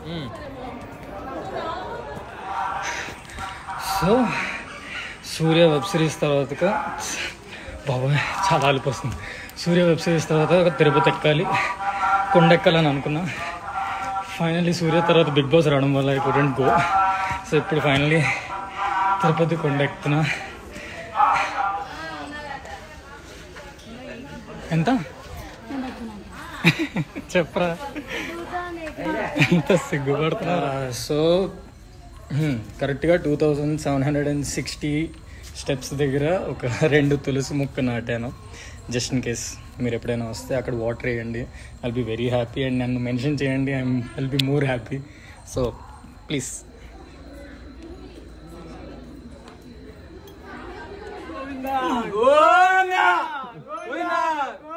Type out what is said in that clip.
so సూర్య web series తర్వాత బాబాయ్ చాలా అలిపోస్తుంది సూర్య వెబ్ సిరీస్ తర్వాత ఒక తిరుపతి ఎక్కాలి కొండ ఎక్కాలని అనుకున్నా ఫైనల్లీ సూర్య తర్వాత బిగ్ బాస్ రావడం వల్ల ఐ కుడెంట్ గో సో ఇప్పుడు ఫైనల్లీ తిరుపతి కొండ ఎక్కుతున్నా ఎంత చెప్పరా ఎంత సిగ్గుపడుతున్నారా సో కరెక్ట్గా two thousand seven hundred and sixty steps దగ్గర ఒక రెండు తులసి మొక్క నాటాను జస్ట్ ఇన్ కేస్ మీరు ఎప్పుడైనా వస్తే అక్కడ వాటర్ వేయండి I'll be very happy and నన్ను మెన్షన్ చేయండి I will be more happy so please Govinda Govinda